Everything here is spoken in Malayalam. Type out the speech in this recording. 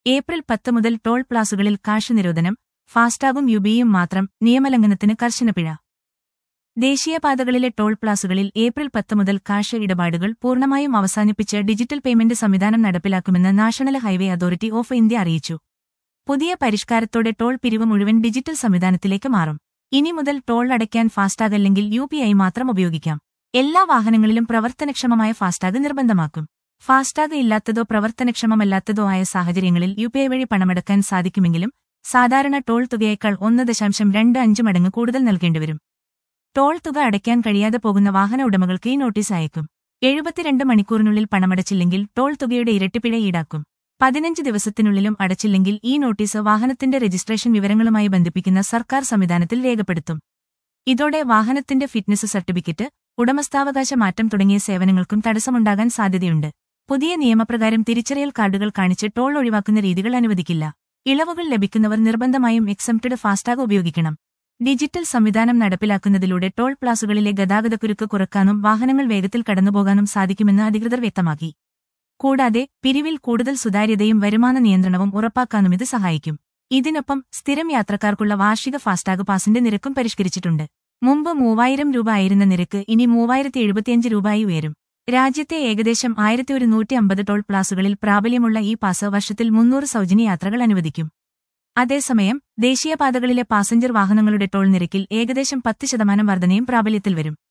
ഏപ്രിൽ പത്ത് മുതൽ ടോൾ പ്ലാസുകളിൽ കാശ് നിരോധനം ഫാസ്ടാഗും യുബിയും മാത്രം നിയമലംഘനത്തിന് കർശന പിഴ ദേശീയപാതകളിലെ ടോൾ പ്ലാസുകളിൽ ഏപ്രിൽ പത്ത് മുതൽ കാശ് ഇടപാടുകൾ പൂർണ്ണമായും അവസാനിപ്പിച്ച് ഡിജിറ്റൽ പേയ്മെന്റ് സംവിധാനം നടപ്പിലാക്കുമെന്ന് national highway authority of India അറിയിച്ചു പുതിയ പരിഷ്കാരത്തോടെ ടോൾ പിരിവ് മുഴുവൻ ഡിജിറ്റൽ സംവിധാനത്തിലേക്ക് മാറും ഇനി മുതൽ ടോൾ അടയ്ക്കാൻ ഫാസ്ടാഗ് അല്ലെങ്കിൽ യു മാത്രം ഉപയോഗിക്കാം എല്ലാ വാഹനങ്ങളിലും പ്രവർത്തനക്ഷമമായ ഫാസ്ടാഗ് നിർബന്ധമാക്കും ഫാസ്ടാഗ് ഇല്ലാത്തതോ പ്രവർത്തനക്ഷമമല്ലാത്തതോ ആയ സാഹചര്യങ്ങളിൽ യു വഴി പണമടക്കാൻ സാധിക്കുമെങ്കിലും സാധാരണ ടോൾ തുകയേക്കാൾ ഒന്ന് ദശാംശം രണ്ട് അഞ്ച് മടങ്ങ് കൂടുതൽ നൽകേണ്ടിവരും ടോൾ തുക അടയ്ക്കാൻ കഴിയാതെ പോകുന്ന വാഹന ഉടമകൾക്ക് ഈ നോട്ടീസ് അയക്കും എഴുപത്തിരണ്ട് മണിക്കൂറിനുള്ളിൽ പണമടച്ചില്ലെങ്കിൽ ടോൾ തുകയുടെ ഇരട്ടിപ്പിഴ ഈടാക്കും പതിനഞ്ച് ദിവസത്തിനുള്ളിലും അടച്ചില്ലെങ്കിൽ ഈ നോട്ടീസ് വാഹനത്തിന്റെ രജിസ്ട്രേഷൻ വിവരങ്ങളുമായി ബന്ധിപ്പിക്കുന്ന സർക്കാർ സംവിധാനത്തിൽ രേഖപ്പെടുത്തും ഇതോടെ വാഹനത്തിന്റെ ഫിറ്റ്നസ് സർട്ടിഫിക്കറ്റ് ഉടമസ്ഥാവകാശ മാറ്റം തുടങ്ങിയ സേവനങ്ങൾക്കും തടസ്സമുണ്ടാകാൻ സാധ്യതയുണ്ട് പുതിയ നിയമപ്രകാരം തിരിച്ചറിയൽ കാർഡുകൾ കാണിച്ച് ടോൾ ഒഴിവാക്കുന്ന രീതികൾ അനുവദിക്കില്ല ഇളവുകൾ ലഭിക്കുന്നവർ നിർബന്ധമായും എക്സംപ്റ്റഡ് ഫാസ്ടാഗ് ഉപയോഗിക്കണം ഡിജിറ്റൽ സംവിധാനം നടപ്പിലാക്കുന്നതിലൂടെ ടോൾ പ്ലാസുകളിലെ ഗതാഗതക്കുരുക്ക് കുറക്കാനും വാഹനങ്ങൾ വേഗത്തിൽ കടന്നുപോകാനും സാധിക്കുമെന്ന് അധികൃതർ വ്യക്തമാക്കി കൂടാതെ പിരിവിൽ കൂടുതൽ സുതാര്യതയും വരുമാന നിയന്ത്രണവും ഉറപ്പാക്കാനും ഇത് സഹായിക്കും ഇതിനൊപ്പം സ്ഥിരം യാത്രക്കാർക്കുള്ള വാർഷിക ഫാസ്ടാഗ് പാസിന്റെ നിരക്കും പരിഷ്കരിച്ചിട്ടുണ്ട് മുമ്പ് മൂവായിരം രൂപ ആയിരുന്ന നിരക്ക് ഇനി മൂവായിരത്തി എഴുപത്തിയഞ്ച് രൂപയായി ഉയരും രാജ്യത്തെ ഏകദേശം ആയിരത്തി ഒരുന്നൂറ്റി അമ്പത് ടോൾ പ്ലാസുകളിൽ പ്രാബല്യമുള്ള ഈ പാസ് വർഷത്തിൽ മുന്നൂറ് സൗജന്യ യാത്രകൾ അനുവദിക്കും അതേസമയം ദേശീയപാതകളിലെ പാസഞ്ചർ വാഹനങ്ങളുടെ ടോൾ നിരക്കിൽ ഏകദേശം പത്ത് ശതമാനം വർധനയും പ്രാബല്യത്തിൽ വരും